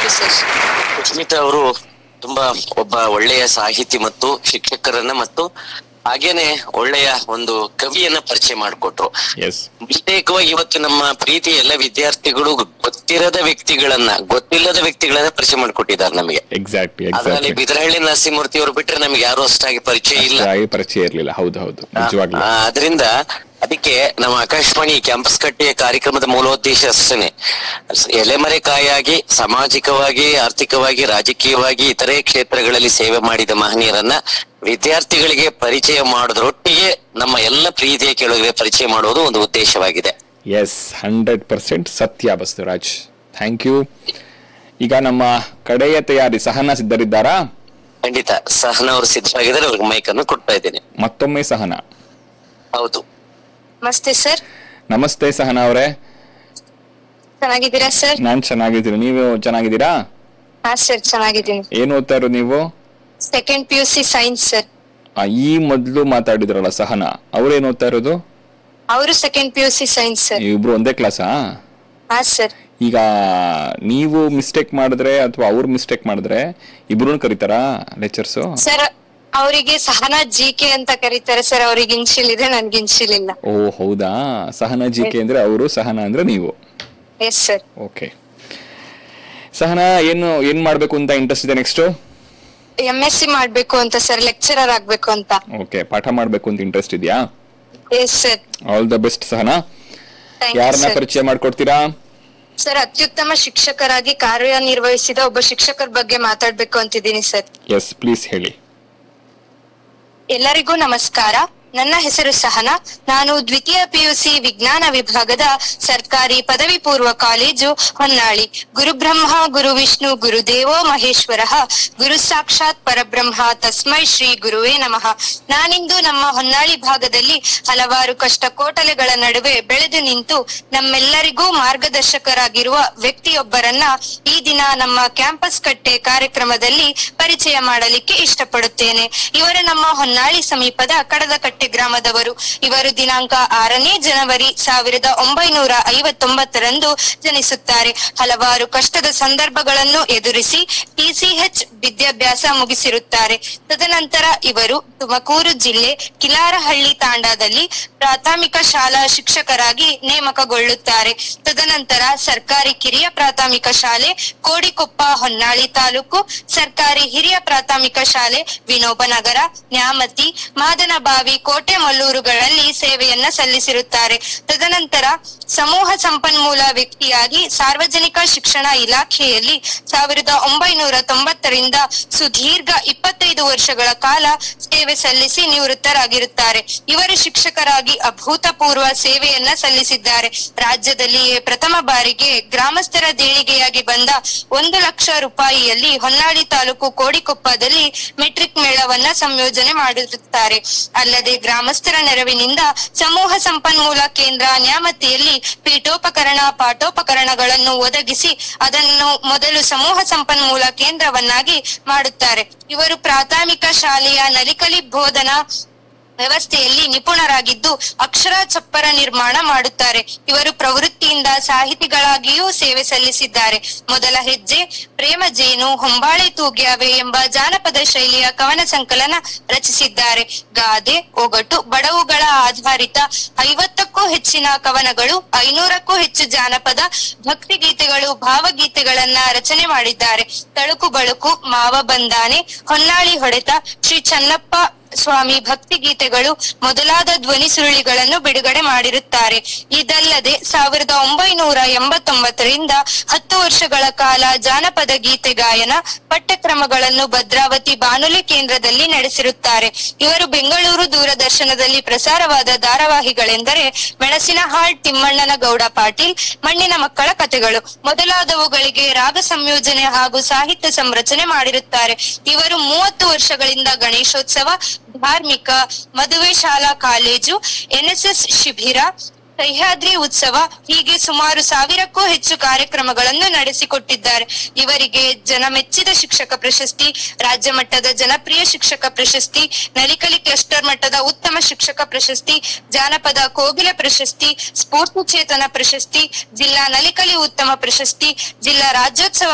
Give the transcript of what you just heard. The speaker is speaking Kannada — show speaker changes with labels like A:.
A: ಯು ಸರ್
B: ಸುಸ್ಮಿತಾ ಅವರು ತುಂಬಾ ಒಬ್ಬ ಒಳ್ಳೆಯ ಸಾಹಿತಿ ಮತ್ತು ಶಿಕ್ಷಕರನ್ನ ಮತ್ತು ಹಾಗೇನೆ ಒಳ್ಳೆಯ ಒಂದು ಕವಿಯನ್ನ ಪರಿಚಯ ಮಾಡಿಕೊಟ್ರು
C: ಎಸ್
B: ಪ್ರತ್ಯೇಕವಾಗಿ ಇವತ್ತು ನಮ್ಮ ಪ್ರೀತಿ ಎಲ್ಲ ವಿದ್ಯಾರ್ಥಿಗಳು ಗೊತ್ತಿರದ ವ್ಯಕ್ತಿಗಳನ್ನ ಗೊತ್ತಿಲ್ಲದ ವ್ಯಕ್ತಿಗಳನ್ನ ಪರಿಚಯ ಮಾಡಿಕೊಟ್ಟಿದ್ದಾರೆ ನಮಗೆ
C: ಎಕ್ಸಾಕ್ಟ್ಲಿ
B: ಅದರಲ್ಲಿ
C: ಎಕ್ಸಾಕ್ಟ್ಲಿ
B: ಬಿದರಹಳ್ಳಿ ನರಸಿಂಹಮೂರ್ತಿ ಅವರು ಬಿಟ್ರೆ ನಮ್ಗೆ ಯಾರು ಅಷ್ಟಾಗಿ ಪರಿಚಯ ಇಲ್ಲ
C: ಅಷ್ಟಾಗಿ ಪರಿಚಯ ಇರ್ಲಿಲ್ಲ ಹೌದು ಹೌದು ನಿಜವಾಗ್ಲೂ
B: ಆ, ಅದರಿಂದ ಅದಕ್ಕೆ ನಮ್ಮ ಆಕಾಶವಾಣಿ ಕ್ಯಾಂಪಸ್ ಕಟ್ಟೆಯ ಕಾರ್ಯಕ್ರಮದ ಮೂಲೋದ್ದೇಶ ಅಷ್ಟೇನೆ ಎಲೆಮರೆಕಾಯಾಗಿ ಸಾಮಾಜಿಕವಾಗಿ ಆರ್ಥಿಕವಾಗಿ ರಾಜಕೀಯವಾಗಿ ಇತರೆ ಕ್ಷೇತ್ರಗಳಲ್ಲಿ ಸೇವೆ ಮಾಡಿದ ಮಹನೀಯರನ್ನ ವಿದ್ಯಾರ್ಥಿಗಳಿಗೆ ಪರಿಚಯ ಮಾಡೋದ್ರೊಟ್ಟಿಗೆ ನಮ್ಮ ಎಲ್ಲ ಪ್ರೀತಿಯ ಕೆಳಗೆ ಪರಿಚಯ ಮಾಡುವುದು ಒಂದು ಉದ್ದೇಶವಾಗಿದೆ
C: ಎಸ್ ಹಂಡ್ರೆಡ್ ಪರ್ಸೆಂಟ್ ಸತ್ಯ ಬಸವರಾಜ್ ಥ್ಯಾಂಕ್ ಯು ಈಗ ನಮ್ಮ ಕಡೆಯ ತಯಾರಿ ಸಹನ ಸಿದ್ಧರಿದ್ದಾರಾ
B: ಖಂಡಿತ ಸಹನ ಅವರು ಸಿದ್ಧವಾಗಿದ್ದಾರೆ ಅವ್ರಿಗೆ ಮೈಕ್ ಅನ್ನು ಕೊಡ್ತಾ ಇದ್ದೇನೆ
C: ಮತ್ತೊಮ್ಮೆ ಸಹನ
B: ಹೌದು
A: ನಮಸ್ತೆ ಸರ್
C: ನಮಸ್ತೆ ಸಹನ ಅವರೇ
A: ಚೆನ್ನಾಗಿದ್ದೀರಾ ಸರ್
C: ನಾನ್ ಚೆನ್ನಾಗಿದ್ದೀನಿ ನೀವು ಚೆನ್ನಾಗಿದ್ದೀರಾ
A: ಹಾ ಸರ್ ಚೆನ್ನಾಗಿದ್ದೀನಿ
C: ಏನ್ ಓದ್ತಾ ಇರೋದು ನೀವು
A: second P U C science sir
C: ಆ, ಈ ಮೊದ್ಲು ಮಾತಾಡಿದ್ರಲ್ಲ ಸಹನ ಅವ್ರೇನ್ ಓದ್ತಾ ಇರೋದು
A: ಅವರು second P U C science sir
C: ಇಬ್ರು ಒಂದೇ ಕ್ಲಾಸಾ
A: ಹಾ ಸರ್
C: ಈಗ ನೀವು ಮಿಸ್ಟೇಕ್ ಮಾಡಿದ್ರೆ ಅಥವಾ ಅವ್ರು ಮಿಸ್ಟೇಕ್ ಮಾಡಿದ್ರೆ ಇಬ್ರು ಕರೀತಾರಾ ಲೆಕ್ಚರ್ಸು
A: ಸರ್ ಅವರಿಗೆ ಸಹನಾ ಜಿ ಕೆ ಅಂತ ಕರೀತಾರೆ ಸರ್ ಅವ್ರಿಗೆ ಇನ್ಶಿಲ್ ಇದೆ ನನ್ಗೆ ಇನ್ಶಿಲ್ ಇಲ್ಲ
C: ಓ ಹೌದಾ ಸಹನ ಜಿ ಕೆ ಅಂದ್ರೆ ಅವರು ಸಹನ ಅಂದ್ರೆ ನೀವು
A: ಎಸ್ ಸರ್
C: ಓಕೆ ಸಹನ ಏನು ಏನ್ ಮಾಡ್ಬೇಕು ಅಂತ ಇಂಟ್ರೆಸ್ಟ್ ಇದೆ ನೆಕ್ಸ್ಟ್
A: ಎಂ ಎಸ್ ಸಿ ಮಾಡ್ಬೇಕು ಅಂತ ಸರ್ ಲೆಕ್ಚರರ್ ಆಗ್ಬೇಕು ಅಂತ
C: ಓಕೆ ಪಾಠ ಮಾಡ್ಬೇಕು ಅಂತ ಇಂಟ್ರೆಸ್ಟ್ ಇದೆಯಾ
A: yes sir
C: all the best Sahana
A: thank you
C: ಯಾರನ್ನ
A: ಸರ್
C: ಪರಿಚಯ ಮಾಡ್ಕೊಡ್ತೀರಾ
A: ಸರ್ ಅತ್ಯುತ್ತಮ ಶಿಕ್ಷಕರಾಗಿ ಕಾರ್ಯನಿರ್ವಹಿಸಿದ ಒಬ್ಬ ಶಿಕ್ಷಕರ ಬಗ್ಗೆ ಮಾತಾಡ್ಬೇಕು ಅಂತಿದ್ದೀನಿ ಸರ್
C: ಎಸ್ ಪ್ಲೀಸ್ ಹೇಳಿ
A: ಎಲ್ಲರಿಗೂ ನಮಸ್ಕಾರ ನನ್ನ ಹೆಸರು ಸಹನ ನಾನು ದ್ವಿತೀಯ ಪಿಯುಸಿ ವಿಜ್ಞಾನ ವಿಭಾಗದ ಸರ್ಕಾರಿ ಪದವಿ ಪೂರ್ವ ಕಾಲೇಜು ಹೊನ್ನಾಳಿ ಗುರುಬ್ರಹ್ಮ ಗುರು ವಿಷ್ಣು ಗುರುದೇವೋ ಮಹೇಶ್ವರ ಗುರು ಸಾಕ್ಷಾತ್ ಪರಬ್ರಹ್ಮ ತಸ್ಮೈ ಶ್ರೀ ಗುರುವೇ ನಮಃ ನಾನಿಂದು ನಮ್ಮ ಹೊನ್ನಾಳಿ ಭಾಗದಲ್ಲಿ ಹಲವಾರು ಕಷ್ಟ ಕೋಟಲೆಗಳ ನಡುವೆ ಬೆಳೆದು ನಿಂತು ನಮ್ಮೆಲ್ಲರಿಗೂ ಮಾರ್ಗದರ್ಶಕರಾಗಿರುವ ವ್ಯಕ್ತಿಯೊಬ್ಬರನ್ನ ಈ ದಿನ ನಮ್ಮ ಕ್ಯಾಂಪಸ್ ಕಟ್ಟೆ ಕಾರ್ಯಕ್ರಮದಲ್ಲಿ ಪರಿಚಯ ಮಾಡಲಿಕ್ಕೆ ಇಷ್ಟಪಡುತ್ತೇನೆ ಇವರು ನಮ್ಮ ಹೊನ್ನಾಳಿ ಸಮೀಪದ ಕಡದಕಟ್ಟೆ ಗ್ರಾಮದವರು ಇವರು ದಿನಾಂಕ ಆರನೇ ಜನವರಿ ಸಾವಿರದ ಒಂಬೈನೂರ ಐವತ್ತೊಂಬತ್ತರಂದು ಜನಿಸುತ್ತಾರೆ ಹಲವಾರು ಕಷ್ಟದ ಸಂದರ್ಭಗಳನ್ನು ಎದುರಿಸಿ ಟಿಸಿಎಚ್ ವಿದ್ಯಾಭ್ಯಾಸ ಮುಗಿಸಿರುತ್ತಾರೆ ತದನಂತರ ಇವರು ತುಮಕೂರು ಜಿಲ್ಲೆ ಕಿಲಾರಹಳ್ಳಿ ತಾಂಡಾದಲ್ಲಿ ಪ್ರಾಥಮಿಕ ಶಾಲಾ ಶಿಕ್ಷಕರಾಗಿ ನೇಮಕಗೊಳ್ಳುತ್ತಾರೆ ತದನಂತರ ಸರ್ಕಾರಿ ಕಿರಿಯ ಪ್ರಾಥಮಿಕ ಶಾಲೆ ಕೋಡಿಕೊಪ್ಪ ಹೊನ್ನಾಳಿ ತಾಲೂಕು ಸರ್ಕಾರಿ ಹಿರಿಯ ಪ್ರಾಥಮಿಕ ಶಾಲೆ ವಿನೋಬನಗರ ನ್ಯಾಮತಿ ಮಾದನಬಾವಿ ಕೋಟೆ ಮಲ್ಲೂರುಗಳಲ್ಲಿ ಸೇವೆಯನ್ನ ಸಲ್ಲಿಸಿರುತ್ತಾರೆ ತದನಂತರ ಸಮೂಹ ಸಂಪನ್ಮೂಲ ವ್ಯಕ್ತಿಯಾಗಿ ಸಾರ್ವಜನಿಕ ಶಿಕ್ಷಣ ಇಲಾಖೆಯಲ್ಲಿ ಸಾವಿರದ ಒಂಬೈನೂರ ತೊಂಬತ್ತರಿಂದ ಸುದೀರ್ಘ ಇಪ್ಪತ್ತೈದು ವರ್ಷಗಳ ಕಾಲ ಸೇವೆ ಸಲ್ಲಿಸಿ ನಿವೃತ್ತರಾಗಿರುತ್ತಾರೆ ಇವರು ಶಿಕ್ಷಕರಾಗಿ ಅಭೂತಪೂರ್ವ ಸೇವೆಯನ್ನ ಸಲ್ಲಿಸಿದ್ದಾರೆ ರಾಜ್ಯದಲ್ಲಿಯೇ ಪ್ರಥಮ ಬಾರಿಗೆ ಗ್ರಾಮಸ್ಥರ ದೇಣಿಗೆಯಾಗಿ ಬಂದ ಒಂದು ಲಕ್ಷ ರೂಪಾಯಿಯಲ್ಲಿ ಹೊನ್ನಾಳಿ ತಾಲೂಕು ಕೋಡಿಕೊಪ್ಪದಲ್ಲಿ ಮೆಟ್ರಿಕ್ ಮೇಳವನ್ನ ಸಂಯೋಜನೆ ಮಾಡಿರುತ್ತಾರೆ ಅಲ್ಲದೆ ಗ್ರಾಮಸ್ಥರ ನೆರವಿನಿಂದ ಸಮೂಹ ಸಂಪನ್ಮೂಲ ಕೇಂದ್ರ ನ್ಯಾಮತಿಯಲ್ಲಿ ಪೀಠೋಪಕರಣ ಪಾಠೋಪಕರಣಗಳನ್ನು ಒದಗಿಸಿ ಅದನ್ನು ಮೊದಲು ಸಮೂಹ ಸಂಪನ್ಮೂಲ ಕೇಂದ್ರವನ್ನಾಗಿ ಮಾಡುತ್ತಾರೆ ಇವರು ಪ್ರಾಥಮಿಕ ಶಾಲೆಯ ನಲಿಕಲಿ ಬೋಧನಾ ವ್ಯವಸ್ಥೆಯಲ್ಲಿ ನಿಪುಣರಾಗಿದ್ದು ಅಕ್ಷರ ಚಪ್ಪರ ನಿರ್ಮಾಣ ಮಾಡುತ್ತಾರೆ ಇವರು ಪ್ರವೃತ್ತಿಯಿಂದ ಸಾಹಿತಿಗಳಾಗಿಯೂ ಸೇವೆ ಸಲ್ಲಿಸಿದ್ದಾರೆ ಮೊದಲ ಹೆಜ್ಜೆ ಪ್ರೇಮ ಜೇನು ಹೊಂಬಾಳೆ ತೂಗ್ಯಾವೆ ಎಂಬ ಜಾನಪದ ಶೈಲಿಯ ಕವನ ಸಂಕಲನ ರಚಿಸಿದ್ದಾರೆ ಗಾದೆ ಒಗಟು ಬಡವುಗಳ ಆಧಾರಿತ ಐವತ್ತಕ್ಕೂ ಹೆಚ್ಚಿನ ಕವನಗಳು ಐನೂರಕ್ಕೂ ಹೆಚ್ಚು ಜಾನಪದ ಭಕ್ತಿ ಗೀತೆಗಳು ಭಾವಗೀತೆಗಳನ್ನ ರಚನೆ ಮಾಡಿದ್ದಾರೆ ತಳುಕು ಬಳುಕು ಮಾವ ಬಂದಾನೆ ಹೊನ್ನಾಳಿ ಹೊಡೆತ ಶ್ರೀ ಚನ್ನಪ್ಪ ಸ್ವಾಮಿ ಭಕ್ತಿ ಗೀತೆಗಳು ಮೊದಲಾದ ಧ್ವನಿ ಸುರುಳಿಗಳನ್ನು ಬಿಡುಗಡೆ ಮಾಡಿರುತ್ತಾರೆ ಇದಲ್ಲದೆ ಸಾವಿರದ ಒಂಬೈನೂರ ಎಂಬತ್ತೊಂಬತ್ತರಿಂದ ಹತ್ತು ವರ್ಷಗಳ ಕಾಲ ಜಾನಪದ ಗೀತೆ ಗಾಯನ ಪಠ್ಯಕ್ರಮಗಳನ್ನು ಭದ್ರಾವತಿ ಬಾನುಲಿ ಕೇಂದ್ರದಲ್ಲಿ ನಡೆಸಿರುತ್ತಾರೆ ಇವರು ಬೆಂಗಳೂರು ದೂರದರ್ಶನದಲ್ಲಿ ಪ್ರಸಾರವಾದ ಧಾರಾವಾಹಿಗಳೆಂದರೆ ಮೆಣಸಿನಹಾಳ್ ತಿಮ್ಮಣ್ಣನ ಗೌಡ ಪಾಟೀಲ್ ಮಣ್ಣಿನ ಮಕ್ಕಳ ಕಥೆಗಳು ಮೊದಲಾದವುಗಳಿಗೆ ರಾಗ ಸಂಯೋಜನೆ ಹಾಗೂ ಸಾಹಿತ್ಯ ಸಂರಚನೆ ಮಾಡಿರುತ್ತಾರೆ ಇವರು ಮೂವತ್ತು ವರ್ಷಗಳಿಂದ ಗಣೇಶೋತ್ಸವ ಧಾರ್ಮಿಕ ಮದುವೆ ಶಾಲಾ ಕಾಲೇಜು ಎನ್ಎಸ್ಎಸ್ ಶಿಬಿರ ಸಹ್ಯಾದ್ರಿ ಉತ್ಸವ ಹೀಗೆ ಸುಮಾರು ಸಾವಿರಕ್ಕೂ ಹೆಚ್ಚು ಕಾರ್ಯಕ್ರಮಗಳನ್ನು ನಡೆಸಿಕೊಟ್ಟಿದ್ದಾರೆ ಇವರಿಗೆ ಜನಮೆಚ್ಚಿದ ಶಿಕ್ಷಕ ಪ್ರಶಸ್ತಿ ರಾಜ್ಯ ಮಟ್ಟದ ಜನಪ್ರಿಯ ಶಿಕ್ಷಕ ಪ್ರಶಸ್ತಿ ನಲಿಕಲಿ ಕ್ಲಸ್ಟರ್ ಮಟ್ಟದ ಉತ್ತಮ ಶಿಕ್ಷಕ ಪ್ರಶಸ್ತಿ ಜಾನಪದ ಕೋಗಿಲ ಪ್ರಶಸ್ತಿ ಸ್ಫೂರ್ತಿ ಚೇತನ ಪ್ರಶಸ್ತಿ ಜಿಲ್ಲಾ ನಲಿಕಲಿ ಉತ್ತಮ ಪ್ರಶಸ್ತಿ ಜಿಲ್ಲಾ ರಾಜ್ಯೋತ್ಸವ